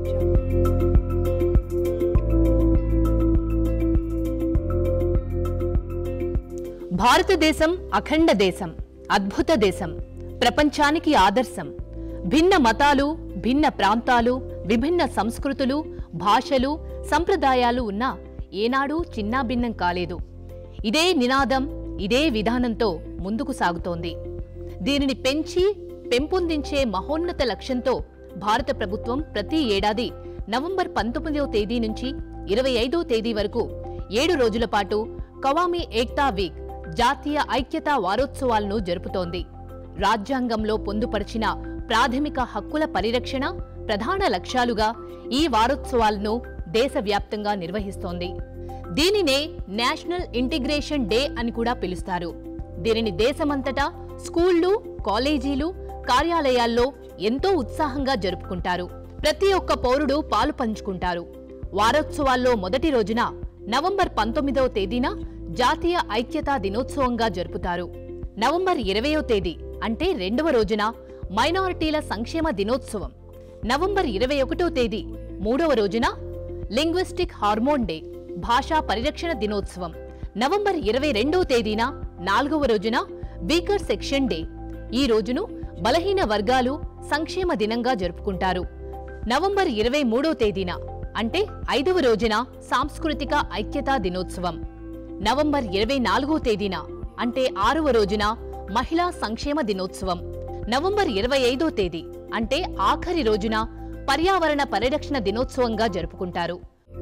భారతదేశం అఖండ దేశం అద్భుత దేశం ప్రపంచానికి ఆదర్శం భిన్న మతాలు భిన్న ప్రాంతాలు విభిన్న సంస్కృతులు భాషలు సంప్రదాయాలు ఉన్నా ఏనాడూ చిన్నాభిన్నం కాలేదు ఇదే నినాదం ఇదే విధానంతో ముందుకు సాగుతోంది దీనిని పెంచి పెంపొందించే మహోన్నత లక్ష్యంతో భారత ప్రభుత్వం ప్రతి ఏడాది నవంబర్ పంతొమ్మిదవ తేదీ నుంచి ఇరవై ఐదో తేదీ వరకు ఏడు రోజుల పాటు కవామి ఏక్తా వీక్ జాతీయ ఐక్యతా వారోత్సవాలను జరుపుతోంది రాజ్యాంగంలో పొందుపరిచిన ప్రాథమిక హక్కుల పరిరక్షణ ప్రధాన లక్ష్యాలుగా ఈ వారోత్సవాలను దేశవ్యాప్తంగా నిర్వహిస్తోంది దీనినే నేషనల్ ఇంటిగ్రేషన్ డే అని కూడా పిలుస్తారు దీనిని దేశమంతటా స్కూళ్లు కాలేజీలు కార్యాలయాల్లో ఎంతో ఉత్సాహంగా జరుపుకుంటారు ప్రతి ఒక్క పౌరుడు పాలు పంచుకుంటారు వారోత్సవాల్లో మొదటి రోజున నవంబర్ పంతొమ్మిదవ తేదీన జాతీయ ఐక్యతా దినోత్సవంగా జరుపుతారు నవంబర్ ఇరవయో తేదీ అంటే రెండవ రోజున మైనారిటీల సంక్షేమ దినోత్సవం నవంబర్ ఇరవై ఒకటో తేదీ మూడవ రోజున లింగ్విస్టిక్ హార్మోన్ డే భాషా పరిరక్షణ దినోత్సవం నవంబర్ ఇరవై రెండవ తేదీన నాలుగవ రోజున వీకర్ సెక్షన్ డే ఈ రోజును బలహీన వర్గాలు సంక్షేమ దినంగా జరుపుకుంటారు నవంబర్ ఇరవై మూడో తేదీన అంటే ఐదవ రోజున సాంస్కృతిక ఐక్యతా దినోత్సవం నవంబర్ ఇరవై నాలుగో తేదీన అంటే ఆరవ రోజున మహిళా సంక్షేమ దినోత్సవం నవంబర్ ఇరవై ఐదో తేదీ అంటే ఆఖరి రోజున పర్యావరణ పరిరక్షణ దినోత్సవంగా జరుపుకుంటారు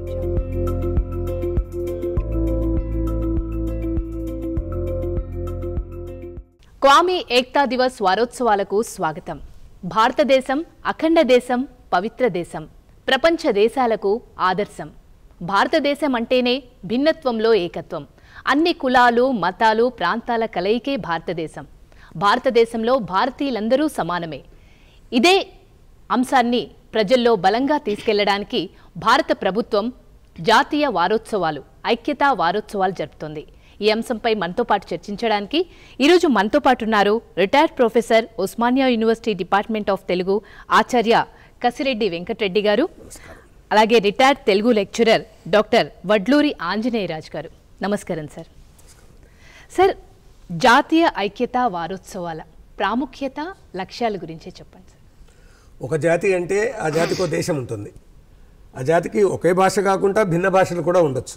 క్వామీ ఏక్తా దివస్ వారోత్సవాలకు స్వాగతం భారతదేశం అఖండ దేశం పవిత్ర దేశం ప్రపంచ దేశాలకు ఆదర్శం భారతదేశం అంటేనే భిన్నత్వంలో ఏకత్వం అన్ని కులాలు మతాలు ప్రాంతాల కలయికే భారతదేశం భారతదేశంలో భారతీయులందరూ సమానమే ఇదే అంశాన్ని ప్రజల్లో బలంగా తీసుకెళ్లడానికి భారత ప్రభుత్వం జాతీయ వారోత్సవాలు ఐక్యతా వారోత్సవాలు జరుపుతోంది ఈ అంశంపై మనతో పాటు చర్చించడానికి ఈరోజు మనతో పాటు ఉన్నారు retired professor Osmania university department of Telugu ఆచార్య కసిరెడ్డి వెంకటరెడ్డి గారు అలాగే retired Telugu lecturer doctor Vadluri Anjaneyaraj గారు నమస్కారం సార్ సార్ జాతీయ ఐక్యతా వారోత్సవాల ప్రాముఖ్యత లక్ష్యాల గురించే చెప్పండి సార్ ఒక జాతి అంటే ఆ జాతికి ఒక దేశం ఉంటుంది ఆ జాతికి ఒకే భాష కాకుండా భిన్న భాషలు కూడా ఉండొచ్చు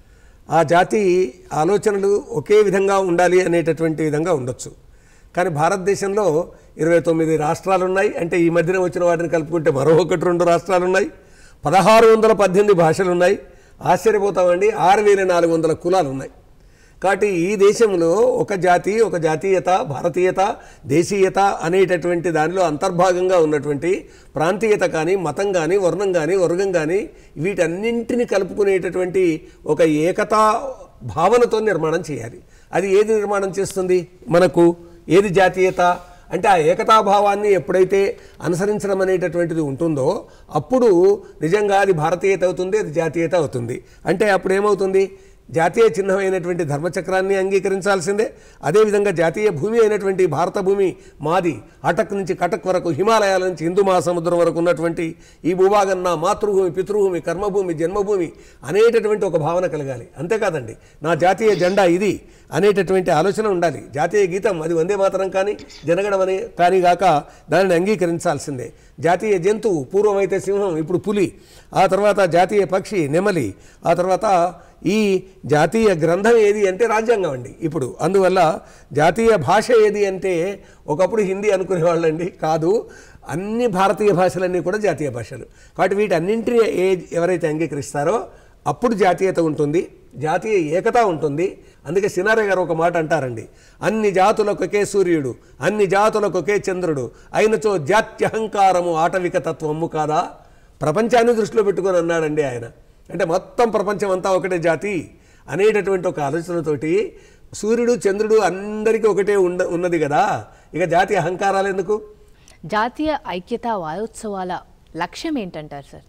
ఆ జాతి ఆలోచనలు ఒకే విధంగా ఉండాలి అనేటటువంటి విధంగా ఉండొచ్చు కానీ భారతదేశంలో ఇరవై తొమ్మిది రాష్ట్రాలు ఉన్నాయి అంటే ఈ మధ్యన వచ్చిన వాటిని కలుపుకుంటే మరో ఒకటి రెండు రాష్ట్రాలు ఉన్నాయి పదహారు వందల పద్దెనిమిది భాషలు ఉన్నాయి ఆశ్చర్యపోతామండి ఆరు వేల నాలుగు వందల కులాలు ఉన్నాయి కాబట్టి ఈ దేశంలో ఒక జాతి ఒక జాతీయత భారతీయత దేశీయత అనేటటువంటి దానిలో అంతర్భాగంగా ఉన్నటువంటి ప్రాంతీయత కానీ మతం కానీ వర్ణం కానీ వర్గం కానీ వీటన్నింటిని కలుపుకునేటటువంటి ఒక ఏకతా భావనతో నిర్మాణం చేయాలి అది ఏది నిర్మాణం చేస్తుంది మనకు ఏది జాతీయత అంటే ఆ ఏకతాభావాన్ని ఎప్పుడైతే అనుసరించడం అనేటటువంటిది ఉంటుందో అప్పుడు నిజంగా అది భారతీయత అవుతుంది అది జాతీయత అవుతుంది అంటే అప్పుడు ఏమవుతుంది జాతీయ చిహ్నమైనటువంటి ధర్మచక్రాన్ని అంగీకరించాల్సిందే అదేవిధంగా జాతీయ భూమి అయినటువంటి భారత భూమి మాది అటక్ నుంచి కటక్ వరకు హిమాలయాల నుంచి హిందూ మహాసముద్రం వరకు ఉన్నటువంటి ఈ భూభాగం నా మాతృభూమి పితృభూమి కర్మభూమి జన్మభూమి అనేటటువంటి ఒక భావన కలగాలి అంతేకాదండి నా జాతీయ జెండా ఇది అనేటటువంటి ఆలోచన ఉండాలి జాతీయ గీతం అది వందే మాతరం కానీ జనగణమని కానీ గాక దానిని అంగీకరించాల్సిందే జాతీయ జంతువు పూర్వమైతే సింహం ఇప్పుడు పులి ఆ తర్వాత జాతీయ పక్షి నెమలి ఆ తర్వాత ఈ జాతీయ గ్రంథం ఏది అంటే రాజ్యాంగం అండి ఇప్పుడు అందువల్ల జాతీయ భాష ఏది అంటే ఒకప్పుడు హిందీ అనుకునేవాళ్ళండి కాదు అన్ని భారతీయ భాషలన్నీ కూడా జాతీయ భాషలు కాబట్టి వీటన్నింటినీ ఏ ఎవరైతే అంగీకరిస్తారో అప్పుడు జాతీయత ఉంటుంది జాతీయ ఏకత ఉంటుంది అందుకే సినారే గారు ఒక మాట అంటారండి అన్ని జాతులకు ఒకే సూర్యుడు అన్ని జాతులకు ఒకే చంద్రుడు అయినచో జాత్యహంకారము ఆటవిక తత్వము కాదా ప్రపంచాన్ని దృష్టిలో పెట్టుకొని అన్నాడండి ఆయన అంటే మొత్తం ప్రపంచం అంతా ఒకటే జాతి అనేటటువంటి ఒక ఆలోచనతోటి సూర్యుడు చంద్రుడు అందరికీ ఒకటే ఉండ ఉన్నది కదా ఇక జాతి అహంకారాలు ఎందుకు జాతీయ ఐక్యతా వారోత్సవాల లక్ష్యం ఏంటంటారు సార్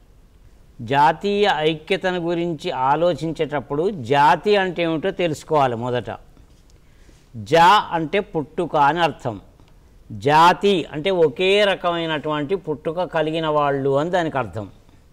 జాతీయ ఐక్యతను గురించి ఆలోచించేటప్పుడు జాతి అంటే ఏమిటో తెలుసుకోవాలి మొదట జా అంటే పుట్టుక అని అర్థం జాతి అంటే ఒకే రకమైనటువంటి పుట్టుక కలిగిన వాళ్ళు అని దానికి అర్థం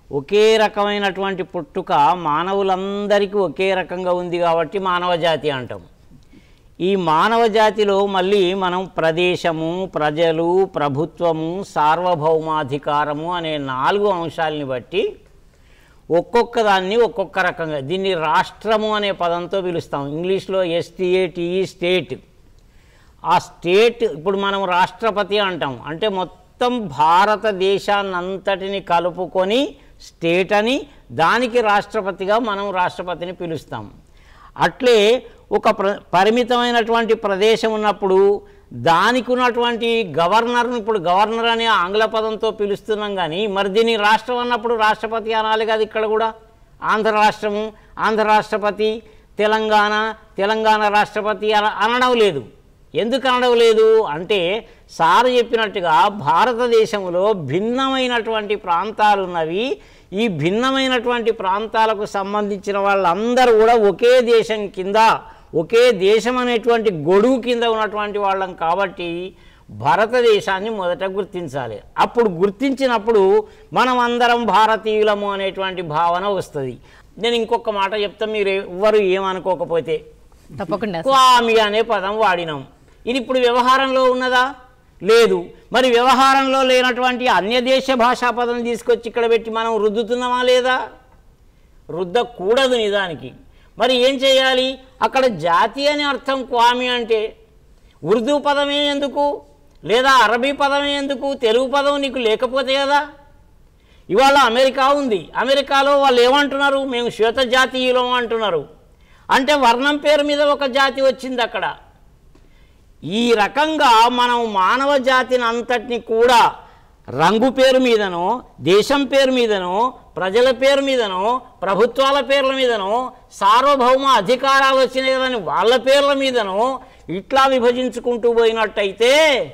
ఒకే రకమైనటువంటి పుట్టుక మానవులందరికీ ఒకే రకంగా ఉంది కాబట్టి మానవ జాతి అంటాం ఈ మానవ జాతిలో మళ్ళీ మనం ప్రదేశము ప్రజలు ప్రభుత్వము సార్వభౌమాధికారము అనే నాలుగు అంశాలని బట్టి ఒక్కొక్క దాన్ని ఒక్కొక్క రకంగా దీన్ని రాష్ట్రము అనే పదంతో పిలుస్తాం ఇంగ్లీష్లో ఎస్టీఏటిఈ స్టేట్ ఆ స్టేట్ ఇప్పుడు మనం రాష్ట్రపతి అంటాం అంటే మొత్తం భారతదేశాన్నంతటిని కలుపుకొని స్టేట్ అని దానికి రాష్ట్రపతిగా మనం రాష్ట్రపతిని పిలుస్తాం అట్లే ఒక ప్ర పరిమితమైనటువంటి ప్రదేశం ఉన్నప్పుడు దానికి ఉన్నటువంటి గవర్నర్ను ఇప్పుడు గవర్నర్ అనే ఆంగ్ల పదంతో పిలుస్తున్నాం కానీ మరి దీన్ని రాష్ట్రం అన్నప్పుడు రాష్ట్రపతి అనాలి కదా ఇక్కడ కూడా ఆంధ్ర రాష్ట్రము ఆంధ్ర రాష్ట్రపతి తెలంగాణ తెలంగాణ రాష్ట్రపతి అలా అనడం లేదు ఎందుకు అనడం లేదు అంటే సార్ చెప్పినట్టుగా భారతదేశంలో భిన్నమైనటువంటి ప్రాంతాలు ఉన్నవి ఈ భిన్నమైనటువంటి ప్రాంతాలకు సంబంధించిన వాళ్ళందరూ కూడా ఒకే దేశం కింద ఒకే దేశం అనేటువంటి గొడుగు కింద ఉన్నటువంటి వాళ్ళం కాబట్టి భారతదేశాన్ని మొదట గుర్తించాలి అప్పుడు గుర్తించినప్పుడు మనం అందరం భారతీయులము అనేటువంటి భావన వస్తుంది నేను ఇంకొక మాట చెప్తా మీరు ఎవ్వరు ఏమనుకోకపోతే తప్పకుండా సార్. స్వామి అనే పదం వాడినాం ఇది ఇప్పుడు వ్యవహారంలో ఉన్నదా లేదు మరి వ్యవహారంలో లేనటువంటి అన్య దేశ భాషా పదం తీసుకొచ్చి ఇక్కడ పెట్టి మనం రుద్దుతున్నామా లేదా రుద్దకూడదు నిజానికి మరి ఏం చేయాలి అక్కడ జాతి అని అర్థం క్వామి అంటే ఉర్దూ పదమే ఎందుకు లేదా అరబీ పదమే ఎందుకు తెలుగు పదం నీకు లేకపోతే కదా ఇవాళ అమెరికా ఉంది అమెరికాలో వాళ్ళు ఏమంటున్నారు మేము శ్వేత జాతీయులం అంటున్నారు అంటే వర్ణం పేరు మీద ఒక జాతి వచ్చింది అక్కడ ఈ రకంగా మనం మానవ జాతిని అంతటిని కూడా రంగు పేరు మీదనో దేశం పేరు మీదనో ప్రజల పేరు మీదనో ప్రభుత్వాల పేర్ల మీదనో సార్వభౌమ అధికారాలు వచ్చినాయి కదని వాళ్ళ పేర్ల మీదనో ఇట్లా విభజించుకుంటూ పోయినట్టయితే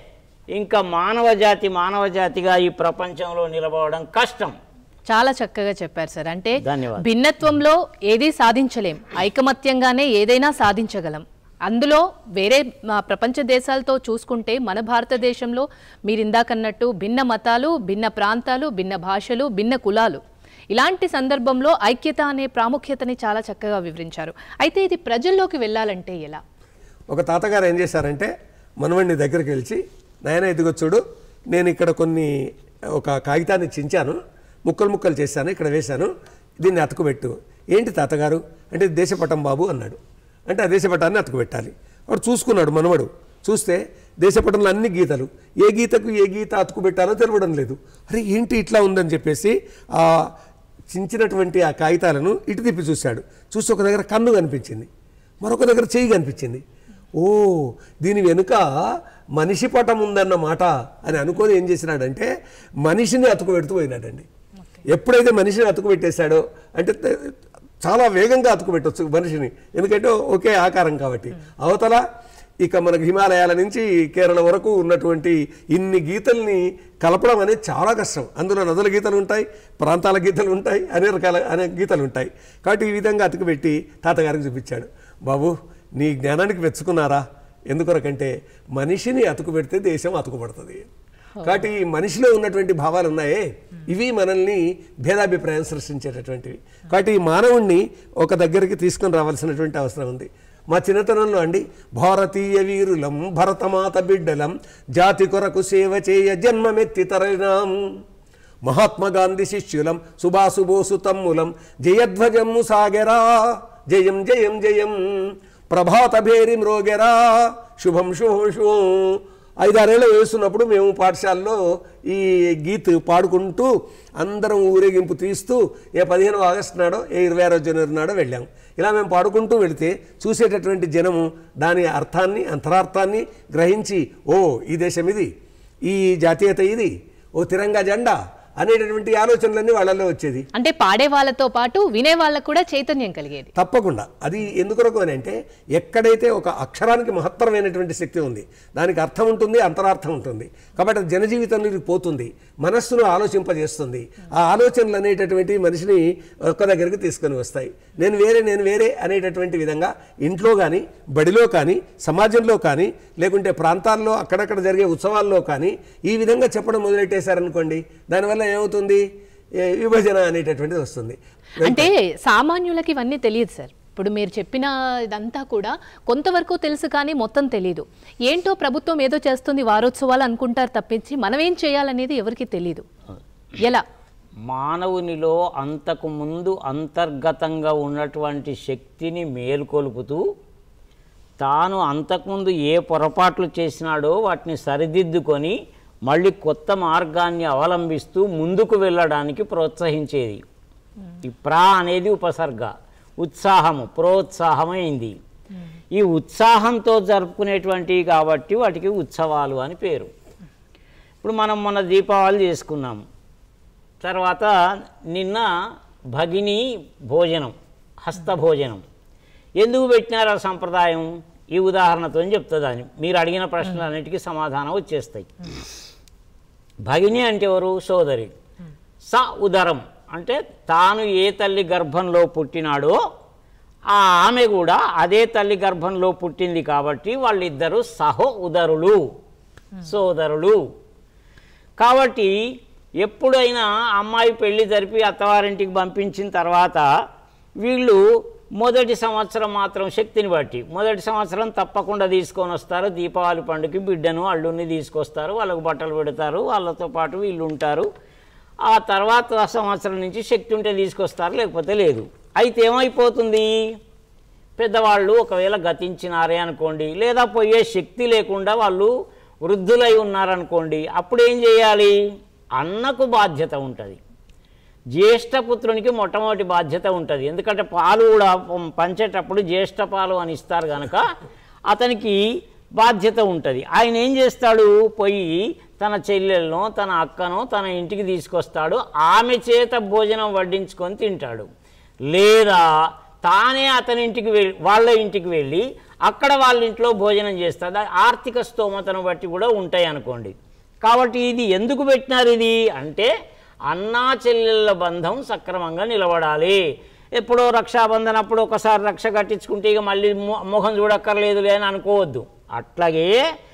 ఇంకా మానవ జాతి మానవ జాతిగా ఈ ప్రపంచంలో నిలబడడం కష్టం చాలా చక్కగా చెప్పారు సార్ అంటే ధన్యవాదాలు. భిన్నత్వంలో ఏది సాధించలేం ఐకమత్యంగానే ఏదైనా సాధించగలం అందులో వేరే మా ప్రపంచ దేశాలతో చూసుకుంటే మన భారతదేశంలో మీరు ఇందాకన్నట్టు భిన్న మతాలు భిన్న ప్రాంతాలు భిన్న భాషలు భిన్న కులాలు ఇలాంటి సందర్భంలో ఐక్యత అనే ప్రాముఖ్యతని చాలా చక్కగా వివరించారు అయితే ఇది ప్రజల్లోకి వెళ్ళాలంటే ఎలా ఒక తాతగారు ఏం చేశారంటే మనవడిని దగ్గరికి పిలిచి నాయన ఇదిగో చూడు నేను ఇక్కడ కొన్ని ఒక కాగితాన్ని చించాను ముక్కలు ముక్కలు చేశాను ఇక్కడ వేశాను దీన్ని అతుకుబెట్టు ఏంటి తాతగారు అంటే "ఇది దేశపటం బాబు అన్నాడు అంటే ఆ దేశపటాన్ని అతుకుబెట్టాలి వాడు చూసుకున్నాడు మనవడు చూస్తే దేశపటంలో అన్ని గీతలు ఏ గీతకు ఏ గీత అతుకుబెట్టాలో తెలవడం లేదు అరే ఏంటి ఇట్లా ఉందని చెప్పేసి ఆ చించినటువంటి ఆ కాగితాలను ఇటు తిప్పి చూశాడు చూసి ఒక దగ్గర కన్ను కనిపించింది మరొక దగ్గర చెయ్యి కనిపించింది ఓ దీని వెనుక మనిషి పటం ఉందన్న మాట అని అనుకొని ఏం చేసినాడంటే మనిషిని అతుకు పెడుతూ పోయినాడండి ఎప్పుడైతే మనిషిని అతుకు పెట్టేశాడో అంటే త- చాలా వేగంగా అతుకు పెట్టవచ్చు మనిషిని ఎందుకంటే ఒకే ఆకారం కాబట్టి అవతల ఇక మనకు హిమాలయాల నుంచి కేరళ వరకు ఉన్నటువంటి ఇన్ని గీతల్ని కలపడం అనేది చాలా కష్టం అందులో నదుల గీతలు ఉంటాయి ప్రాంతాల గీతలు ఉంటాయి అనే రకాల అనేక గీతలు ఉంటాయి కాబట్టి ఈ విధంగా అతుకుపెట్టి తాతగారికి చూపించాడు బాబు నీ జ్ఞానానికి మెచ్చుకున్నారా ఎందుకొరకంటే మనిషిని అతుకు పెడితే దేశం అతుకుపడుతుంది కాబట్టి ఈ మనిషిలో ఉన్నటువంటి భావాలు ఉన్నాయే ఇవి మనల్ని భేదాభిప్రాయం సృష్టించేటటువంటివి కాబట్టి ఈ మానవుణ్ణి ఒక దగ్గరికి తీసుకొని రావాల్సినటువంటి అవసరం ఉంది మా చిన్నతనంలో అండి భారతీయ వీరులం భరతమాత బిడ్డలం జాతి కొరకు సేవ చేయ జన్మమెత్తి తరలినాం మహాత్మా గాంధీ శిష్యులం సుభాసు బోసు తమ్ములం జయధ్వజము సాగెరా జయం జయం జయం ప్రభాత భేరి మ్రోగెరా శుభం శుభం శుభం ఐదారేళ్ళు వేస్తున్నప్పుడు మేము పాఠశాలలో ఈ గీత్ పాడుకుంటూ అందరం ఊరేగింపు తీస్తూ ఏ పదిహేను ఆగస్టు నాడో ఏ ఇరవై ఆరో జనవరి నాడో వెళ్ళాం ఇలా మేము పాడుకుంటూ వెళితే చూసేటటువంటి జనము దాని అర్థాన్ని అంతరార్థాన్ని గ్రహించి ఓ ఈ దేశం ఇది ఈ జాతీయత ఇది ఓ తిరంగా జెండా అనేటటువంటి ఆలోచనలన్నీ వాళ్ళల్లో వచ్చేది అంటే పాడే వాళ్ళతో పాటు వినే వాళ్ళకు కూడా చైతన్యం కలిగేది తప్పకుండా అది ఎందుకొరకు అని అంటే ఎక్కడైతే ఒక అక్షరానికి మహత్తరమైనటువంటి శక్తి ఉంది దానికి అర్థం ఉంటుంది అంతరార్థం ఉంటుంది కాబట్టి అది జనజీవితంలోకి పోతుంది మనస్సును ఆలోచింపజేస్తుంది ఆ ఆలోచనలు అనేటటువంటి మనిషిని ఒక్క దగ్గరికి తీసుకొని వస్తాయి నేను వేరే నేను వేరే అనేటటువంటి విధంగా ఇంట్లో కానీ బడిలో కానీ సమాజంలో కానీ లేకుంటే ప్రాంతాల్లో అక్కడక్కడ జరిగే ఉత్సవాల్లో కానీ ఈ విధంగా చెప్పడం మొదలెట్టేశారనుకోండి దానివల్ల ఏమవుతుంది ఏ, విభజన అనేటటువంటిది వస్తుంది అంటే సామాన్యులకి ఇవన్నీ తెలియదు సార్ ఇప్పుడు మీరు చెప్పిన ఇదంతా కూడా కొంతవరకు తెలుసు కానీ మొత్తం తెలియదు ఏంటో ప్రభుత్వం ఏదో చేస్తుంది వారోత్సవాలు అనుకుంటారు తప్పించి మనం ఏం చేయాలనేది ఎవరికి తెలియదు ఎలా మానవునిలో అంతకు ముందు అంతర్గతంగా ఉన్నటువంటి శక్తిని మేల్కొలుపుతూ తాను అంతకుముందు ఏ పొరపాట్లు చేసినాడో వాటిని సరిదిద్దుకొని మళ్ళీ కొత్త మార్గాన్ని అవలంబిస్తూ ముందుకు వెళ్ళడానికి ప్రోత్సహించేది ఈ ప్రా అనేది ఉపసర్గ ఉత్సాహము ప్రోత్సాహమైంది ఈ ఉత్సాహంతో జరుపుకునేటువంటివి కాబట్టి వాటికి ఉత్సవాలు అని పేరు ఇప్పుడు మనం మొన్న దీపావళి చేసుకున్నాం తర్వాత నిన్న భగిని భోజనం హస్త భోజనం ఎందుకు పెట్టినారు ఆ సంప్రదాయం ఈ ఉదాహరణతో చెప్తుందని మీరు అడిగిన ప్రశ్నలన్నిటికీ సమాధానం వచ్చేస్తాయి భగిని అంటే ఎవరు సోదరి స ఉదరం అంటే తాను ఏ తల్లి గర్భంలో పుట్టినాడో ఆ ఆమె కూడా అదే తల్లి గర్భంలో పుట్టింది కాబట్టి వాళ్ళిద్దరూ సహో ఉదరులు సోదరులు కాబట్టి ఎప్పుడైనా అమ్మాయి పెళ్లి జరిపి అత్తవారింటికి పంపించిన తర్వాత వీళ్ళు మొదటి సంవత్సరం మాత్రం శక్తిని బట్టి మొదటి సంవత్సరం తప్పకుండా తీసుకొని వస్తారు దీపావళి పండుగకి బిడ్డను అల్లుని తీసుకొస్తారు వాళ్ళకు బట్టలు పెడతారు వాళ్ళతో పాటు వీళ్ళు ఉంటారు ఆ తర్వాత సంవత్సరం నుంచి శక్తి ఉంటే తీసుకొస్తారు లేకపోతే లేదు అయితే ఏమైపోతుంది పెద్దవాళ్ళు ఒకవేళ గతించినారే అనుకోండి లేదా పోయే శక్తి లేకుండా వాళ్ళు వృద్ధులై ఉన్నారనుకోండి అప్పుడు ఏం చేయాలి అన్నకు బాధ్యత ఉంటుంది జ్యేష్ఠపుత్రునికి మొట్టమొదటి బాధ్యత ఉంటుంది ఎందుకంటే పాలు కూడా పం- పంచేటప్పుడు జ్యేష్ఠ పాలు అని ఇస్తారు కనుక అతనికి బాధ్యత ఉంటుంది ఆయన ఏం చేస్తాడు పోయి తన చెల్లెలను తన అక్కను తన ఇంటికి తీసుకొస్తాడు ఆమె చేత భోజనం వడ్డించుకొని తింటాడు లేదా తానే అతని ఇంటికి వెళ్ళి వాళ్ళ ఇంటికి వెళ్ళి అక్కడ వాళ్ళ ఇంట్లో భోజనం చేస్తాడు అది ఆర్థిక స్తోమతను బట్టి కూడా ఉంటాయి అనుకోండి కాబట్టి ఇది ఎందుకు పెట్టినారు ఇది అంటే అన్నా చెల్లెళ్ళ బంధం సక్రమంగా నిలబడాలి ఎప్పుడో రక్షాబంధన్ అప్పుడు ఒకసారి రక్ష కట్టించుకుంటే ఇక మళ్ళీ మొ- మొహం చూడక్కర్లేదులే అని అనుకోవద్దు అట్లాగే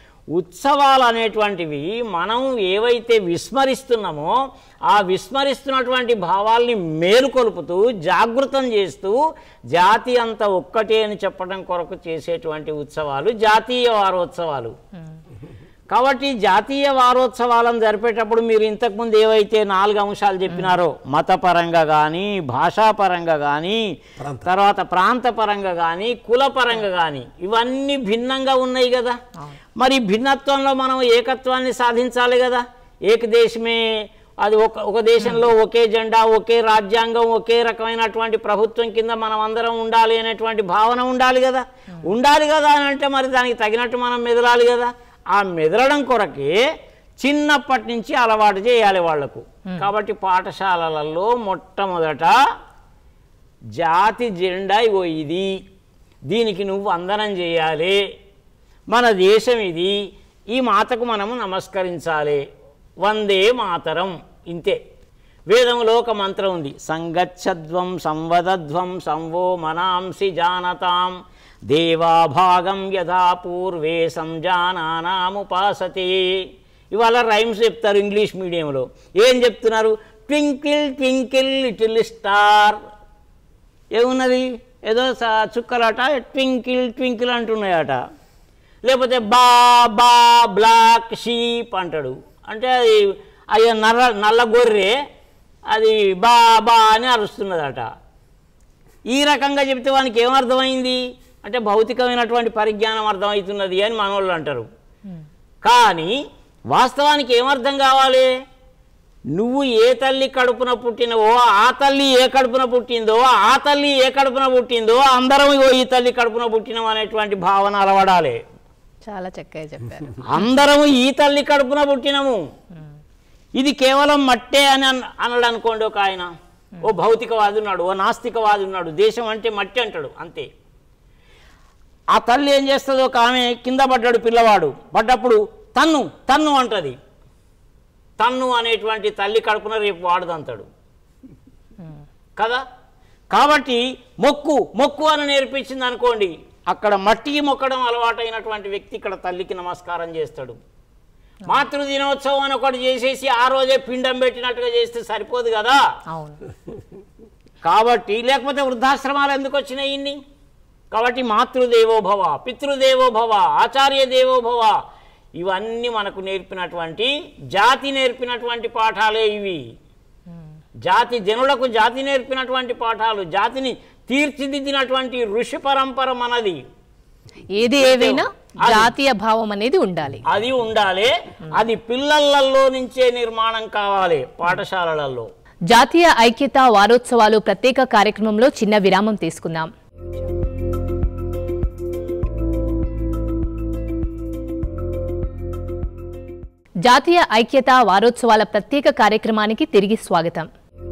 ఉత్సవాలు అనేటువంటివి మనం ఏవైతే విస్మరిస్తున్నామో ఆ విస్మరిస్తున్నటువంటి భావాల్ని మేలుకొలుపుతూ జాగృతం చేస్తూ జాతి అంతా ఒక్కటే అని చెప్పడం కొరకు చేసేటువంటి ఉత్సవాలు జాతీయ వారోత్సవాలు కాబట్టి జాతీయ వారోత్సవాలను జరిపేటప్పుడు మీరు ఇంతకుముందు ఏవైతే నాలుగు అంశాలు చెప్పినారో మతపరంగా కానీ భాషాపరంగా కానీ తర్వాత ప్రాంతపరంగా కానీ కులపరంగా కానీ ఇవన్నీ భిన్నంగా ఉన్నాయి కదా మరి భిన్నత్వంలో మనం ఏకత్వాన్ని సాధించాలి కదా ఏకదేశమే అది ఒక ఒక దేశంలో ఒకే జెండా ఒకే రాజ్యాంగం ఒకే రకమైనటువంటి ప్రభుత్వం కింద మనం అందరం ఉండాలి అనేటువంటి భావన ఉండాలి కదా ఉండాలి కదా అని అంటే మరి దానికి తగినట్టు మనం మెదలాలి కదా ఆ మెదలడం కొరకే చిన్నప్పటి నుంచి అలవాటు చేయాలి వాళ్లకు కాబట్టి పాఠశాలలలో మొట్టమొదట జాతి జెండా ఇగో ఇది దీనికి నువ్వు వందనం చేయాలి మన దేశం ఇది ఈ మాతకు మనము నమస్కరించాలి వందే మాతరం ఇంతే వేదంలో ఒక మంత్రం ఉంది సంగచ్చధ్వం సంవదధ్వం సంవో మనాంసి జానతాం దేవాభాగం యథా పూర్వే సంజానానాముపాసతే ఇవాళ రైమ్స్ చెప్తారు ఇంగ్లీష్ మీడియంలో ఏం చెప్తున్నారు ట్వింకిల్ ట్వింకిల్ లిటిల్ స్టార్ ఏమున్నది ఏదో స- చుక్కలట ట్వింకిల్ ట్వింకిల్ అంటున్నాయట లేకపోతే బా బా బ్లాక్ షీప్ అంటాడు అంటే అది అయ్యో నల్ల నల్ల గొర్రె అది బా బా అని అరుస్తున్నదట ఈ రకంగా చెప్తే వానికి ఏమర్థమైంది అంటే భౌతికమైనటువంటి పరిజ్ఞానం అర్థమవుతున్నది అని మనోళ్ళు అంటారు కానీ వాస్తవానికి ఏమర్థం కావాలి నువ్వు ఏ తల్లి కడుపున పుట్టినవో ఆ తల్లి ఏ కడుపున పుట్టిందో ఆ తల్లి ఏ కడుపున పుట్టిందో అందరం ఇగో ఈ తల్లి కడుపున పుట్టినం అనేటువంటి భావన అలవడాలి చాలా చక్కగా చెప్పారు అందరము ఈ తల్లి కడుపున పుట్టినము ఇది కేవలం మట్టే అని అన్- అన్నాడు అనుకోండి ఒక ఆయన ఓ భౌతికవాది ఉన్నాడు ఓ నాస్తికవాది ఉన్నాడు దేశం అంటే మట్టి అంటాడు అంతే ఆ తల్లి ఏం చేస్తుంది ఒక ఆమె కింద పడ్డాడు పిల్లవాడు పడ్డప్పుడు తన్ను తన్ను అంటది తన్ను అనేటువంటి తల్లి కడుపున రేపు వాడదంతాడు కదా కాబట్టి మొక్కు మొక్కు అని నేర్పించింది అనుకోండి అక్కడ మట్టికి మొక్కడం అలవాటైనటువంటి వ్యక్తి ఇక్కడ తల్లికి నమస్కారం చేస్తాడు మాతృ దినోత్సవం అని ఒకటి చేసేసి ఆ రోజే పిండం పెట్టినట్టుగా చేస్తే సరిపోదు కదా అవును కాబట్టి లేకపోతే వృద్ధాశ్రమాలు ఎందుకు వచ్చినాయి ఇన్ని కాబట్టి మాతృదేవో భవ పితృదేవో భవ ఆచార్య దేవో భవ ఇవన్నీ మనకు నేర్పినటువంటి జాతి నేర్పినటువంటి పాఠాలే ఇవి జాతి జనులకు జాతి నేర్పినటువంటి పాఠాలు జాతిని తీర్చిదిద్దినటువంటి ఋషి పరంపర మనది ఏది ఏదైనా జాతీయ భావం అనేది ఉండాలి అది ఉండాలి అది పిల్లలలో నుంచే నిర్మాణం కావాలి పాఠశాలలలో జాతీయ ఐక్యత వారోత్సవాలు ప్రత్యేక కార్యక్రమంలో చిన్న విరామం తీసుకుందాం జాతీయ ఐక్యత వారోత్సవాల ప్రత్యేక కార్యక్రమానికి తిరిగి స్వాగతం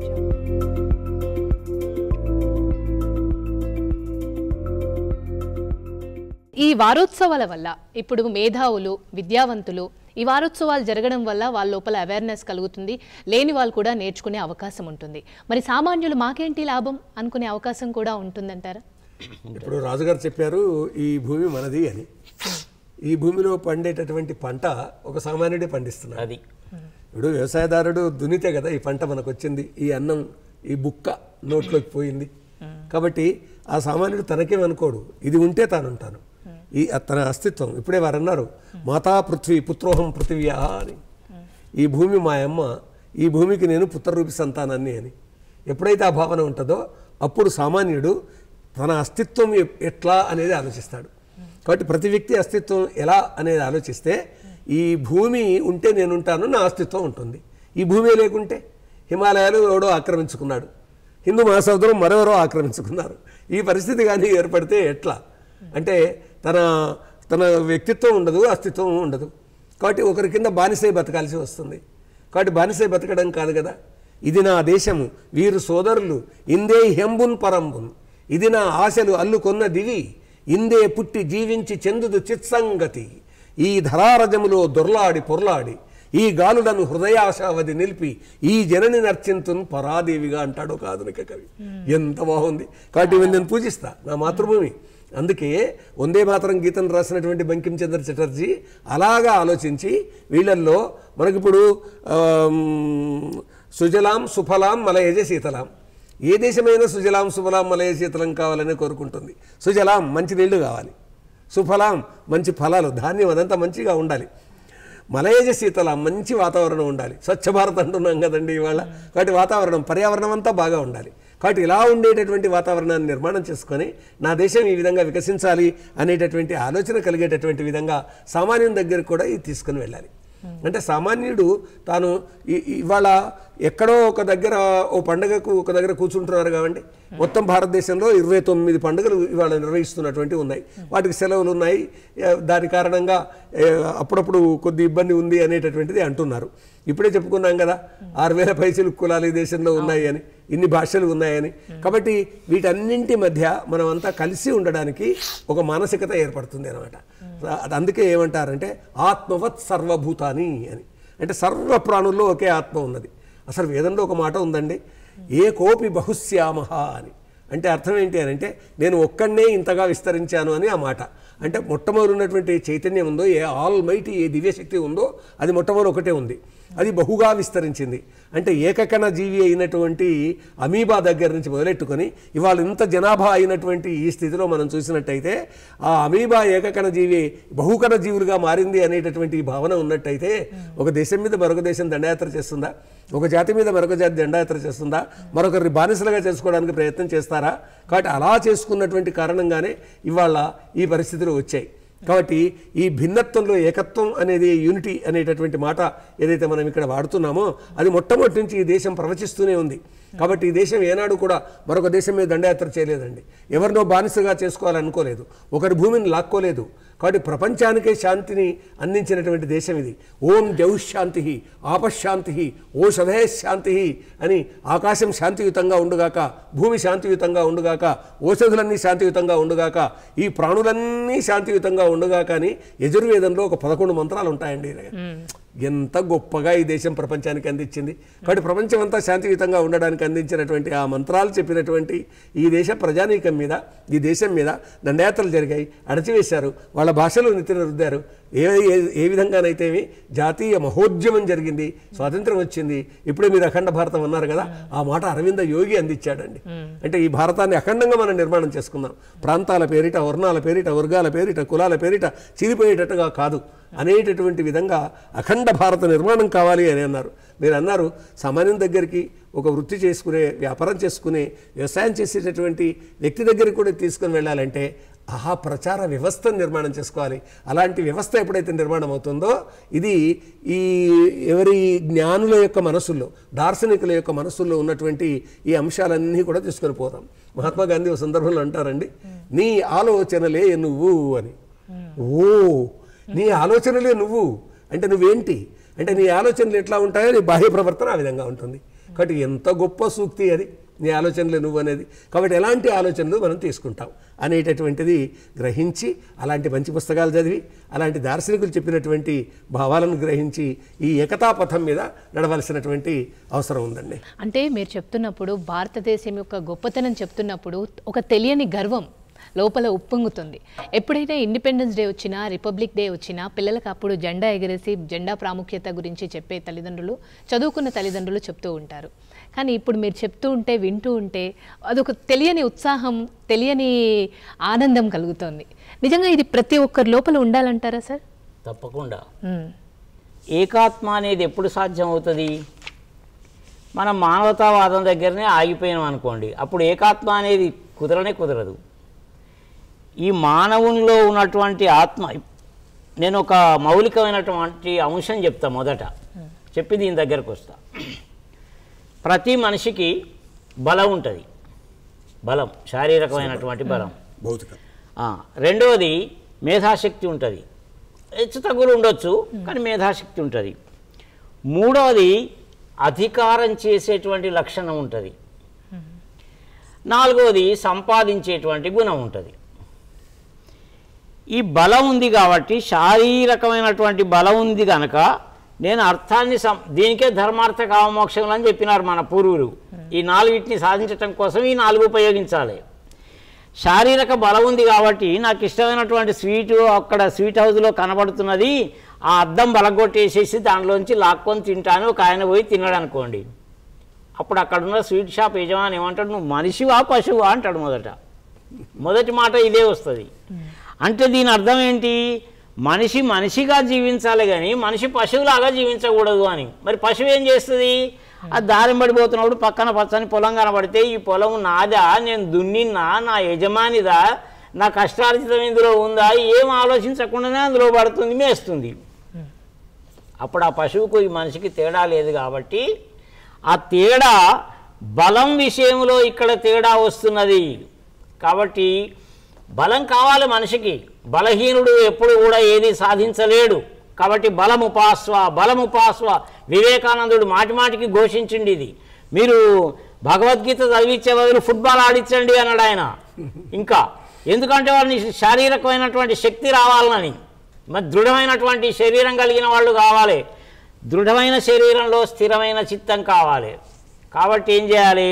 ఈ వారోత్సవాల వల్ల ఇప్పుడు మేధావులు విద్యావంతులు ఈ వారోత్సవాలు జరగడం వల్ల వాళ్ళ లోపల అవేర్నెస్ కలుగుతుంది లేని వాళ్ళు కూడా నేర్చుకునే అవకాశం ఉంటుంది మరి సామాన్యులు మాకేంటి లాభం అనుకునే అవకాశం కూడా ఉంటుందంటారా ఇప్పుడు రాజుగారు చెప్పారు ఈ భూమి మనది అని ఈ భూమిలో పండేటటువంటి పంట ఒక సామాన్యుడే పండిస్తున్నాడు అది ఇప్పుడు వ్యవసాయదారుడు దున్నితే కదా ఈ పంట మనకు వచ్చింది ఈ అన్నం ఈ బుక్క నోట్లోకి పోయింది కాబట్టి ఆ సామాన్యుడు తనకేమనుకోడు ఇది ఉంటే తాను ఉంటాను ఈ తన అస్తిత్వం ఇప్పుడే వారు అన్నారు మాతా పృథ్వీ పుత్రోహం పృథివ్యా అని ఈ భూమి మా అమ్మ ఈ భూమికి నేను పుత్రరూపి సంతానాన్ని అని ఎప్పుడైతే ఆ భావన ఉంటుందో అప్పుడు సామాన్యుడు తన అస్తిత్వం ఎ- ఎట్లా అనేది ఆలోచిస్తాడు కాబట్టి ప్రతి వ్యక్తి అస్తిత్వం ఎలా అనేది ఆలోచిస్తే ఈ భూమి ఉంటే నేను ఉంటాను నా అస్తిత్వం ఉంటుంది ఈ భూమి లేకుంటే హిమాలయాలు ఎవడో ఆక్రమించుకున్నాడు హిందూ మహాసముద్రం మరెవరో ఆక్రమించుకున్నారు ఈ పరిస్థితి కానీ ఏర్పడితే ఎట్లా అంటే తన తన వ్యక్తిత్వం ఉండదు అస్తిత్వం ఉండదు కాబట్టి ఒకరి కింద బానిసై బతకాల్సి వస్తుంది కాబట్టి బానిసై బతకడం కాదు కదా ఇది నా దేశము వీరు సోదరులు ఇందే హెంబున్ పరంబున్ ఇది నా ఆశలు అల్లుకొన్న దివి ఇందే పుట్టి జీవించి చెందుదు చిత్సంగతి ఈ ధరారజములో దొర్లాడి పొర్లాడి ఈ గాలులను హృదయాశావధి నిలిపి ఈ జనని నర్చింతున్ పరాదేవిగా అంటాడు ఒక ఆధునిక కవి ఎంత బాగుంది కాబట్టి ఇవన్నీ నేను పూజిస్తా నా మాతృభూమి అందుకే వందే మాతరం గీతను రాసినటువంటి బంకించంద్ర చటర్జీ అలాగా ఆలోచించి వీళ్ళల్లో మనకిప్పుడు ఆమ్, సుజలాం సుఫలాం మలయజ శీతలాం ఏ దేశమైనా సుజలాం సుఫలాం మలయ శీతలం కావాలని కోరుకుంటుంది సుజలాం మంచి నీళ్లు కావాలి సుఫలాం మంచి ఫలాలు ధాన్యం అదంతా మంచిగా ఉండాలి మలయజ శీతల మంచి వాతావరణం ఉండాలి స్వచ్ఛ భారత్ అంటున్నాం కదండి ఇవాళ కాబట్టి వాతావరణం పర్యావరణం అంతా బాగా ఉండాలి కాబట్టి ఇలా ఉండేటటువంటి వాతావరణాన్ని నిర్మాణం చేసుకొని నా దేశం ఈ విధంగా వికసించాలి అనేటటువంటి ఆలోచన కలిగేటటువంటి విధంగా సామాన్యుని దగ్గరికి కూడా ఇది తీసుకుని వెళ్ళాలి అంటే సామాన్యుడు తాను ఈ- ఈ- ఇవాళ ఎక్కడో ఒక దగ్గర ఓ పండుగకు ఒక దగ్గర కూర్చుంటున్నారు కాబట్టి మొత్తం భారతదేశంలో ఇరవై తొమ్మిది పండుగలు ఇవాళ నిర్వహిస్తున్నటువంటి ఉన్నాయి వాటికి సెలవులు ఉన్నాయి ఏ, దాని కారణంగా ఏ, అప్పుడప్పుడు కొద్ది ఇబ్బంది ఉంది అనేటటువంటిది అంటున్నారు ఇప్పుడే చెప్పుకున్నాం కదా ఆరు వేల పైసలు కులాలు ఈ దేశంలో ఉన్నాయి అని ఇన్ని భాషలు ఉన్నాయని కాబట్టి వీటన్నింటి మధ్య మనం అంతా కలిసి ఉండడానికి ఒక మానసికత ఏర్పడుతుంది అనమాట అందుకే ఏమంటారంటే ఆత్మవత్ సర్వభూతాని అని అంటే సర్వ ప్రాణుల్లో ఒకే ఆత్మ ఉన్నది అసలు వేదంలో ఒక మాట ఉందండి ఏ కోపి బహుశ్యామహ అని అంటే అర్థం ఏంటి అని అంటే నేను ఒక్కడనే ఇంతగా విస్తరించాను అని ఆ మాట అంటే మొట్టమొదటి ఉన్నటువంటి చైతన్యం ఉందో ఏ ఆల్ మైటీ ఏ దివ్యశక్తి ఉందో అది మొట్టమొదటి ఒకటే ఉంది అది బహుగా విస్తరించింది అంటే ఏకకణ జీవి అయినటువంటి అమీబా దగ్గర నుంచి మొదలెట్టుకొని ఇవాళ ఇంత జనాభా అయినటువంటి ఈ స్థితిలో మనం చూసినట్టయితే ఆ అమీబా ఏకకణ జీవి బహుకణ జీవులుగా మారింది అనేటటువంటి ఈ భావన ఉన్నట్టయితే ఒక దేశం మీద మరొక దేశం దండయాత్ర చేస్తుందా ఒక జాతి మీద మరొక జాతి దండయాత్ర చేస్తుందా మరొకరిని బానిసలుగా చేసుకోవడానికి ప్రయత్నం చేస్తారా కాబట్టి అలా చేసుకున్నటువంటి కారణంగానే ఇవాళ ఈ పరిస్థితులు వచ్చాయి కాబట్టి ఈ భిన్నత్వంలో ఏకత్వం అనేది యూనిటీ అనేటటువంటి మాట ఏదైతే మనం ఇక్కడ వాడుతున్నామో అది మొట్టమొదటి నుంచి ఈ దేశం ప్రవచిస్తూనే ఉంది కాబట్టి ఈ దేశం ఏనాడు కూడా మరొక దేశం మీద దండయాత్ర చేయలేదండి ఎవరినో బానిసగా చేసుకోవాలనుకోలేదు ఒకరి భూమిని లాక్కోలేదు కాబట్టి ప్రపంచానికే శాంతిని అందించినటువంటి దేశం ఇది ఓం జౌశాంతి ఆపశాంతి ఓషధే శాంతి అని ఆకాశం శాంతియుతంగా ఉండుగాక భూమి శాంతియుతంగా ఉండుగాక ఓషధులన్నీ శాంతియుతంగా ఉండుగాక ఈ ప్రాణులన్నీ శాంతియుతంగా ఉండుగాక అని యజుర్వేదంలో ఒక పదకొండు మంత్రాలు ఉంటాయండి ఎంత గొప్పగా ఈ దేశం ప్రపంచానికి అందించింది కాబట్టి ప్రపంచం అంతా శాంతియుతంగా ఉండడానికి అందించినటువంటి ఆ మంత్రాలు చెప్పినటువంటి ఈ దేశ ప్రజానీకం మీద ఈ దేశం మీద దండయాత్రలు జరిగాయి అణచివేశారు వాళ్ళ భాషలు నెత్తిన రుద్దారు ఏ ఏ- ఏ విధంగానైతేమి జాతీయ మహోద్యమం జరిగింది స్వాతంత్రం వచ్చింది ఇప్పుడే మీరు అఖండ భారతం అన్నారు కదా ఆ మాట అరవింద యోగి అందించాడండి అంటే ఈ భారతాన్ని అఖండంగా మనం నిర్మాణం చేసుకుందాం ప్రాంతాల పేరిట వర్ణాల పేరిట వర్గాల పేరిట కులాల పేరిట చీలిపోయేటట్టుగా కాదు అనేటటువంటి విధంగా అఖండ భారత నిర్మాణం కావాలి అని అన్నారు మీరు అన్నారు సామాన్యం దగ్గరికి ఒక వృత్తి చేసుకునే వ్యాపారం చేసుకునే వ్యవసాయం చేసేటటువంటి వ్యక్తి దగ్గరికి కూడా తీసుకుని వెళ్ళాలంటే ఆహా ప్రచార వ్యవస్థను నిర్మాణం చేసుకోవాలి అలాంటి వ్యవస్థ ఎప్పుడైతే నిర్మాణం అవుతుందో ఇది ఈ ఎవరి జ్ఞానుల యొక్క మనసుల్లో దార్శనికుల యొక్క మనసుల్లో ఉన్నటువంటి ఈ అంశాలన్నీ కూడా తీసుకొని పోతాం మహాత్మా గాంధీ ఒక సందర్భంలో అంటారండి నీ ఆలోచనలే నువ్వు అని ఓ నీ ఆలోచనలే నువ్వు అంటే నువ్వేంటి అంటే నీ ఆలోచనలు ఎట్లా ఉంటాయో నీ బాహ్య ప్రవర్తన ఆ విధంగా ఉంటుంది కాబట్టి ఎంత గొప్ప సూక్తి అది నీ ఆలోచనలే నువ్వు అనేది కాబట్టి ఎలాంటి ఆలోచనలు మనం తీసుకుంటాం అనేటటువంటిది గ్రహించి అలాంటి మంచి పుస్తకాలు చదివి అలాంటి దార్శనికులు చెప్పినటువంటి భావాలను గ్రహించి ఈ ఏకతాపథం మీద నడవలసినటువంటి అవసరం ఉందండి అంటే మీరు చెప్తున్నప్పుడు భారతదేశం యొక్క గొప్పతనం చెప్తున్నప్పుడు ఒక తెలియని గర్వం లోపల ఉప్పొంగుతుంది ఎప్పుడైతే ఇండిపెండెన్స్ డే వచ్చినా రిపబ్లిక్ డే వచ్చినా పిల్లలకు అప్పుడు జెండా ఎగరేసి జెండా ప్రాముఖ్యత గురించి చెప్పే తల్లిదండ్రులు చదువుకున్న తల్లిదండ్రులు చెప్తూ ఉంటారు కానీ ఇప్పుడు మీరు చెప్తూ ఉంటే వింటూ ఉంటే అదొక తెలియని ఉత్సాహం తెలియని ఆనందం కలుగుతోంది నిజంగా ఇది ప్రతి ఒక్కరి లోపల ఉండాలంటారా సార్ తప్పకుండా మ్మ్. ఏకాత్మ అనేది ఎప్పుడు సాధ్యం అవుతుంది మనం మానవతావాదం దగ్గరనే ఆగిపోయాం అనుకోండి అప్పుడు ఏకాత్మ అనేది కుదరనే కుదరదు ఈ మానవునిలో ఉన్నటువంటి ఆత్మ నేను ఒక మౌలికమైనటువంటి అంశం చెప్తా మొదట చెప్పి దీని దగ్గరకు వస్తా ప్రతి మనిషికి బలం ఉంటుంది బలం శారీరకమైనటువంటి బలం భౌతికం ఆ, రెండవది మేధాశక్తి ఉంటుంది హెచ్చు తగ్గులు ఉండొచ్చు కానీ మేధాశక్తి ఉంటుంది మూడవది అధికారం చేసేటువంటి లక్షణం ఉంటుంది నాలుగవది సంపాదించేటువంటి గుణం ఉంటుంది ఈ బలం ఉంది కాబట్టి శారీరకమైనటువంటి బలం ఉంది కనుక నేను అర్థాన్ని సం దీనికే ధర్మార్థ కామమోక్షములు అని చెప్పినారు మన పూర్వులు ఈ నాలుగిటిని సాధించటం కోసం ఈ నాలుగు ఉపయోగించాలి శారీరక బలం ఉంది కాబట్టి నాకు ఇష్టమైనటువంటి స్వీటు అక్కడ స్వీట్ హౌస్లో కనబడుతున్నది ఆ అద్దం బలగొట్టేసేసి దాంట్లోంచి లాక్కొని తింటాను ఒక ఆయన పోయి తిన్నాడు అనుకోండి అప్పుడు అక్కడున్న స్వీట్ షాప్ యజమాని ఏమంటాడు నువ్వు మనిషివా పశువా అంటాడు మొదట మొదటి మాట ఇదే వస్తుంది అంటే దీని అర్థం ఏంటి మనిషి మనిషిగా జీవించాలి కానీ మనిషి పశువులాగా జీవించకూడదు అని మరి పశువు ఏం చేస్తుంది ఆ దారిని పడిపోతున్నప్పుడు పక్కన పచ్చని పొలం కనబడితే ఈ పొలం నాదా నేను దున్నిన్నా నా యజమానిదా నా కష్టార్జితం ఇందులో ఉందా ఏం ఆలోచించకుండానే అందులో పడుతుంది మేస్తుంది అప్పుడు ఆ పశువుకు ఈ మనిషికి తేడా లేదు కాబట్టి ఆ తేడా బలం విషయంలో ఇక్కడ తేడా వస్తున్నది కాబట్టి బలం కావాలి మనిషికి బలహీనుడు ఎప్పుడు కూడా ఏది సాధించలేడు కాబట్టి బలముపాస్వ బలముపాస్వ వివేకానందుడు మాటి మాటికి ఘోషించిండి ఇది మీరు భగవద్గీత చదివించే బదులు ఫుట్బాల్ ఆడించండి అన్నాడు ఆయన ఇంకా ఎందుకంటే వారిని శారీరకమైనటువంటి శక్తి రావాలని మరి దృఢమైనటువంటి శరీరం కలిగిన వాళ్ళు కావాలి దృఢమైన శరీరంలో స్థిరమైన చిత్తం కావాలి కాబట్టి ఏం చేయాలి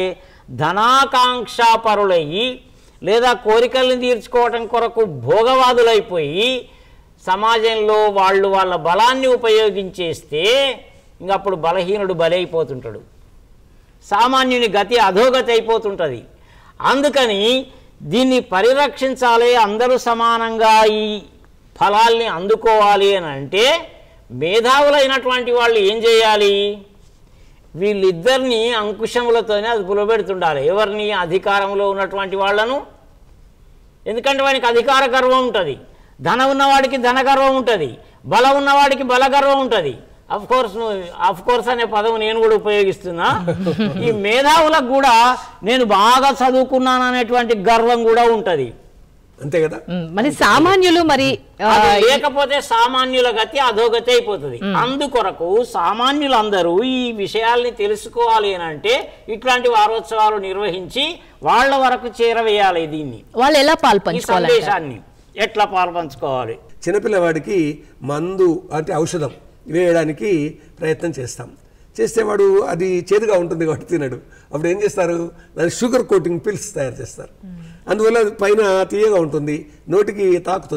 ధనాకాంక్షాపరులయ్యి లేదా కోరికల్ని తీర్చుకోవటం కొరకు భోగవాదులైపోయి సమాజంలో వాళ్ళు వాళ్ళ బలాన్ని ఉపయోగించేస్తే ఇంక అప్పుడు బలహీనుడు బలైపోతుంటాడు సామాన్యుని గతి అధోగతి అయిపోతుంటుంది అందుకని దీన్ని పరిరక్షించాలి అందరూ సమానంగా ఈ ఫలాల్ని అందుకోవాలి అని అంటే మేధావులైనటువంటి వాళ్ళు ఏం చేయాలి వీళ్ళిద్దరిని అంకుశములతోనే అదుపులో పెడుతుండాలి ఎవరిని అధికారంలో ఉన్నటువంటి వాళ్ళను ఎందుకంటే వానికి అధికార గర్వం ఉంటుంది ధనం ఉన్నవాడికి ధన గర్వం ఉంటుంది బలం ఉన్నవాడికి బల గర్వం ఉంటుంది అఫ్ కోర్స్ అఫ్ కోర్స్ అనే పదం నేను కూడా ఉపయోగిస్తున్నా ఈ మేధావులకు కూడా నేను బాగా చదువుకున్నాను అనేటువంటి గర్వం కూడా ఉంటుంది అంతే కదా మ్మ్. మరి సామాన్యులు మరి ఆ, అది లేకపోతే సామాన్యుల గతి అధోగతి అయిపోతుంది అందుకొరకు సామాన్యులందరూ ఈ విషయాల్ని తెలుసుకోవాలి అని అంటే ఇట్లాంటి వారోత్సవాలు నిర్వహించి వాళ్ళ వరకు చేరవేయాలి దీన్ని వాళ్ళు ఎలా ఈ పాల్పంచుకోవాలి సందేశాన్ని ఎట్లా పాల్పంచుకోవాలి చిన్నపిల్లవాడికి మందు అంటే ఔషధం వేయడానికి ప్రయత్నం చేస్తాం చేస్తే వాడు అది చేదుగా ఉంటుంది కాబట్టి తినడు అప్పుడు ఏం చేస్తారు దాని షుగర్ కోటింగ్ పిల్స్ తయారు చేస్తారు అందువల్ల అది పైన తీయగా ఉంటుంది నోటికి తాకుతుంది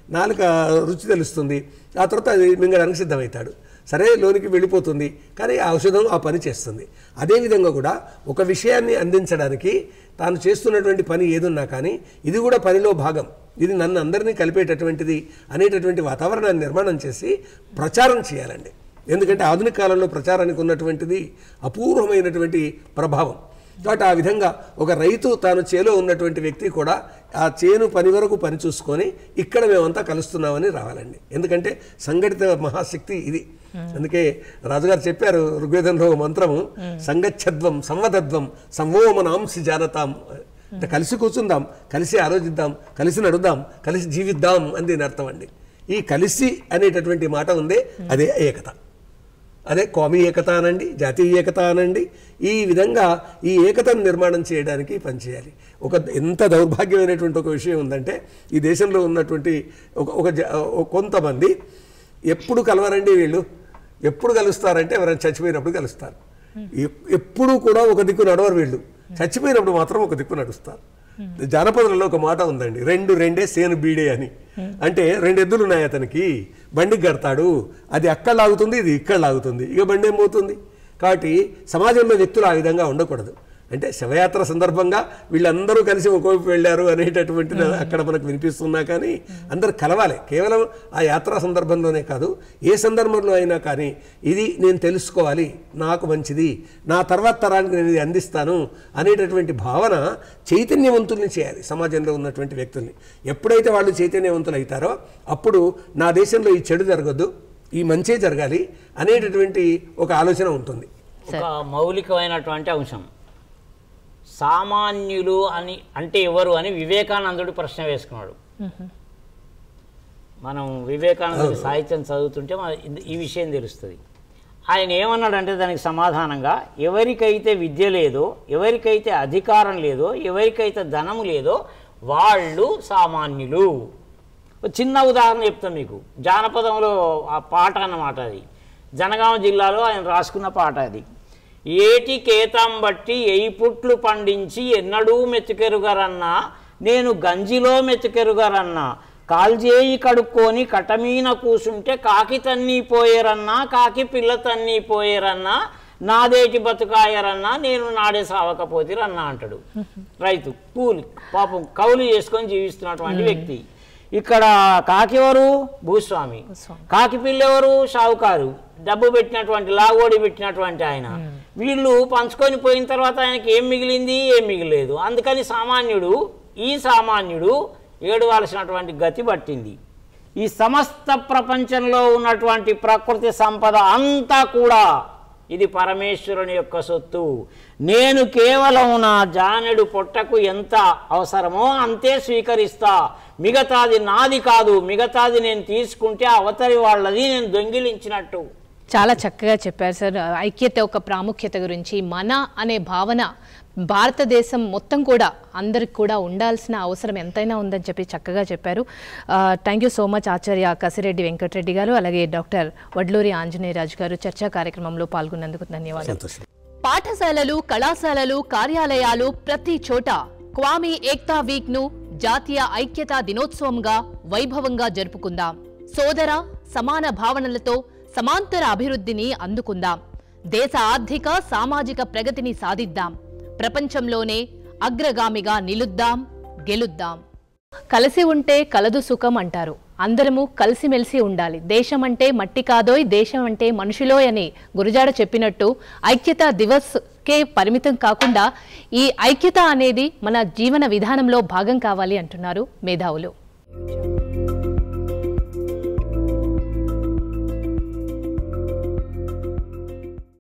నాలుక రుచి తెలుస్తుంది ఆ తర్వాత అది మింగడానికి సిద్ధమవుతాడు సరే లోనికి వెళ్ళిపోతుంది కానీ ఆ ఔషధం ఆ పని చేస్తుంది అదేవిధంగా కూడా ఒక విషయాన్ని అందించడానికి తాను చేస్తున్నటువంటి పని ఏదున్నా కానీ ఇది కూడా పనిలో భాగం ఇది నన్ను అందరినీ కలిపేటటువంటిది అనేటటువంటి వాతావరణాన్ని నిర్మాణం చేసి ప్రచారం చేయాలండి ఎందుకంటే ఆధునిక కాలంలో ప్రచారానికి ఉన్నటువంటిది అపూర్వమైనటువంటి ప్రభావం కాబట్టి ఆ విధంగా ఒక రైతు తాను చేలో ఉన్నటువంటి వ్యక్తి కూడా ఆ చేను పని వరకు పని చూసుకొని ఇక్కడ మేమంతా కలుస్తున్నామని రావాలండి ఎందుకంటే సంఘటిత మహాశక్తి ఇది అందుకే రాజుగారు చెప్పారు ఋగ్వేదంలో ఓ మంత్రము సంగచ్చద్వం సంవదద్వం సంవోమనాంసి జానతాం అంటే కలిసి కూర్చుందాం కలిసి ఆలోచిద్దాం కలిసి నడుద్దాం కలిసి జీవిద్దాం అని దీని అర్థం అండి ఈ కలిసి అనేటటువంటి మాట ఉందే అదే ఏకత అదే కోమి ఏకత అనండి జాతీయ ఏకత అనండి ఈ విధంగా ఈ ఏకతను నిర్మాణం చేయడానికి పనిచేయాలి ఒక ఎంత దౌర్భాగ్యమైనటువంటి ఒక విషయం ఉందంటే ఈ దేశంలో ఉన్నటువంటి ఒక ఒక జ- ఒక కొంతమంది ఎప్పుడు కలవరండి వీళ్ళు ఎప్పుడు కలుస్తారంటే ఎవరైనా చచ్చిపోయినప్పుడు కలుస్తారు ఎప్- ఎప్పుడు కూడా ఒక దిక్కు నడవరు వీళ్ళు చచ్చిపోయినప్పుడు మాత్రం ఒక దిక్కు నడుస్తారు జానపదులలో ఒక మాట ఉందండి రెండు రెండే సేను బీడే అని అంటే రెండు ఎద్దులు ఉన్నాయి అతనికి బండికి కడతాడు అది అక్కడ లాగుతుంది ఇది ఇక్కడ లాగుతుంది ఇక బండి ఏమవుతుంది కాబట్టి సమాజంలో వ్యక్తులు ఆ విధంగా ఉండకూడదు అంటే శవయాత్ర సందర్భంగా వీళ్ళందరూ కలిసి ఒకవైపు వెళ్ళారు అనేటటువంటిది అక్కడ మనకు వినిపిస్తున్నా కానీ అందరు కలవాలి కేవలం ఆ యాత్రా సందర్భంలోనే కాదు ఏ సందర్భంలో అయినా కానీ ఇది నేను తెలుసుకోవాలి నాకు మంచిది నా తర్వాత తరానికి నేను ఇది అందిస్తాను అనేటటువంటి భావన చైతన్యవంతుల్ని చేయాలి సమాజంలో ఉన్నటువంటి వ్యక్తుల్ని ఎప్పుడైతే వాళ్ళు చైతన్యవంతులు అవుతారో అప్పుడు నా దేశంలో ఈ చెడు జరగద్దు ఈ మంచే జరగాలి అనేటటువంటి ఒక ఆలోచన ఉంటుంది ఒక మౌలికమైనటువంటి అంశం సామాన్యులు అని అంటే ఎవరు అని వివేకానందుడు ప్రశ్న వేసుకున్నాడు మనం వివేకానందుడి సాహిత్యం చదువుతుంటే మన ఇది- ఈ విషయం తెలుస్తుంది ఆయన ఏమన్నాడంటే దానికి సమాధానంగా ఎవరికైతే విద్య లేదో ఎవరికైతే అధికారం లేదో ఎవరికైతే ధనము లేదో వాళ్ళు సామాన్యులు ఒక చిన్న ఉదాహరణ చెప్తాను మీకు జానపదంలో ఆ పాట అన్నమాట అది జనగామ జిల్లాలో ఆయన రాసుకున్న పాట అది ఏటి కేతం బట్టి ఎయి పుట్లు పండించి ఎన్నడూ మెతుకెరుగరన్నా నేను గంజిలో మెతుకెరుగరన్నా కాల్జేయి కడుక్కొని కటమీన కూసుంటే కాకి తన్నీ పోయేరన్నా కాకి పిల్ల తన్నీ పోయేరన్నా నాదేటి బతుకాయరన్నా నేను నాడే సావకపోతిరన్నా అంటాడు రైతు కూలి పాపం కౌలు చేసుకొని జీవిస్తున్నటువంటి వ్యక్తి ఇక్కడ కాకెవరు భూస్వామి కాకి పిల్లెవరు షావుకారు డబ్బు పెట్టినటువంటి లాగోడి పెట్టినటువంటి ఆయన వీళ్ళు పంచుకొని పోయిన తర్వాత ఆయనకి ఏం మిగిలింది ఏం మిగిలేదు అందుకని సామాన్యుడు ఈ సామాన్యుడు ఏడవలసినటువంటి గతి పట్టింది ఈ సమస్త ప్రపంచంలో ఉన్నటువంటి ప్రకృతి సంపద అంతా కూడా ఇది పరమేశ్వరుని యొక్క సొత్తు నేను కేవలం నా జానెడు పొట్టకు ఎంత అవసరమో అంతే స్వీకరిస్తా మిగతాది నాది కాదు మిగతాది నేను తీసుకుంటే అవతలి వాళ్ళది నేను దొంగిలించినట్టు చాలా చక్కగా చెప్పారు సార్ ఐక్యత యొక్క ప్రాముఖ్యత గురించి మన అనే భావన భారతదేశం మొత్తం కూడా అందరికి కూడా ఉండాల్సిన అవసరం ఎంతైనా ఉందని చెప్పి చక్కగా చెప్పారు థ్యాంక్ యూ సో మచ్ ఆచార్య కసిరెడ్డి వెంకటరెడ్డి గారు అలాగే డాక్టర్ వడ్లూరి ఆంజనేయరాజు గారు చర్చా కార్యక్రమంలో పాల్గొన్నందుకు ధన్యవాదాలు సంతోషం పాఠశాలలు కళాశాలలు కార్యాలయాలు ప్రతి చోట క్వామీ ఏక్తా వీక్ ను జాతీయ ఐక్యతా దినోత్సవంగా వైభవంగా జరుపుకుందాం సోదర సమాన భావనలతో సమాంతర అభివృద్ధిని అందుకుందాం దేశ ఆర్థిక సామాజిక ప్రగతిని సాధిద్దాం ప్రపంచంలోనే అగ్రగామిగా నిలుద్దాం గెలుద్దాం కలిసి ఉంటే కలదు సుఖం అంటారు అందరము కలిసిమెలిసి ఉండాలి దేశం అంటే మట్టి కాదోయ్ దేశం అంటే మనుషులోయ్ అని గురుజాడ చెప్పినట్టు ఐక్యతా దివస్ కే పరిమితం కాకుండా ఈ ఐక్యత అనేది మన జీవన విధానంలో భాగం కావాలి అంటున్నారు మేధావులు